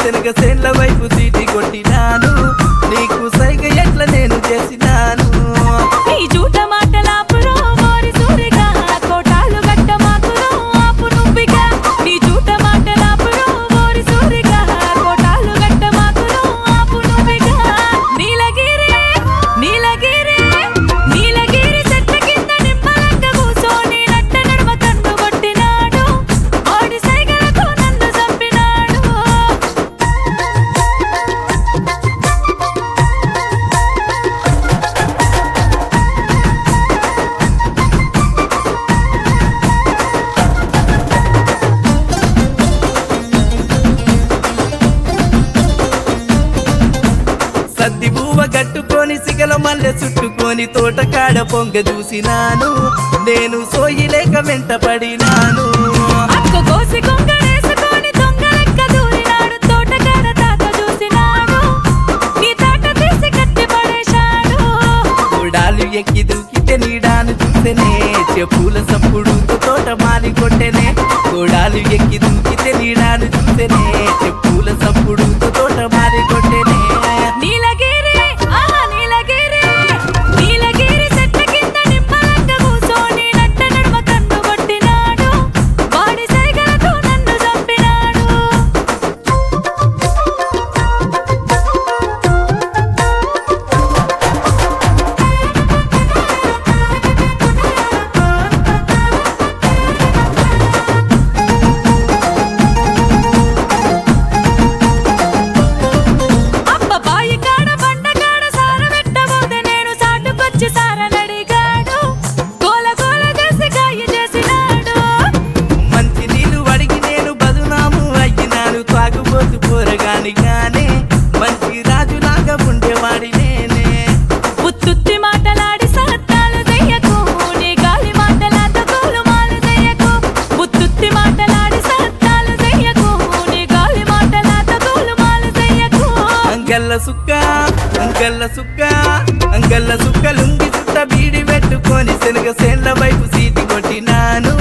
శనగ సేన్ల వైపు సీటి కొట్టినాను నీకు సైగ ఎట్ల నేను చేసినాను ఈ జూట మాటలాపురో మోరి సూరిగా కోటాలు గట్ట మాకురో ఆపు నువ్విగా నీ జూట మాటలాపురో మోరి సూరిగా కోటాలు గట్ట మాకురో ఆపు నువ్విగా నీలగిరి నీలగిరి నీలగిరి చెట్ల కింద నిమ్మలంక కూసోని నట్ట నడుమ కన్ను కొట్టినాడు వాడి సైగలతో నన్ను చంపినాడు సద్ది బువ్వ కట్టుకొని సిగల మల్లె చుట్టుకొని తోటకాడ పొంగ చూసినాను నేను సోయిలేక వెంట పడినాను అక్క కోసి కొంగడేసుకొని దొంగ లెక్క దూరినాడు తోటకాడ తాత చూసినాడు నీ తాట తీసి కట్టి పడేశాడు గుడాలు ఎక్కి దూకితే నీడాను చూసెనే చెప్పుల సప్పుడు తోట మాలి కొట్టెనే గుడాలు ఎక్కి దూకితే నీడాను చూసెనే చెప్పుల సప్పుడు తోట మాలి కొట్టెనే నీలగిరి ఆహా నీలగిరి నీలగిరి చెట్ల కింద నిమ్మలంక కూసోని నట్ట నడుమ కన్ను కొట్టినాడు వాడి సైగలతో నన్ను చంపినాడు అబ్బ బాయి కాడ బండ కాడ సార పెట్టబోతే నేను సాటుకొచ్చి సారనడిగాడు గోల గోల చేసి గాయ చేసినాడు మంచి నీళ్ళు అడిగి నేను బదునాము అయ్యినాను తాగుబోతు పోరగాని గానే మంచి రాజులాగా ఉండేవాడి నేనే ఉత్తుత్తి మాటలాడి సహత్తాలు చెయ్యకు నీ గాలి మాటలాతో గోలుమాలు చెయ్యకు ఉత్తుత్తి మాటలాడి సహత్తాలు చెయ్యకు నీ గాలి మాటలాతో గోలుమాలు చెయ్యకు అంగల్ల సుక్క అంగల్ల సుక్క అంగల్ల సుక్క లుంగి చుట్ట బీడి పెట్టుకొని శనగ సేన్ల వైపు సీటి కొట్టినాను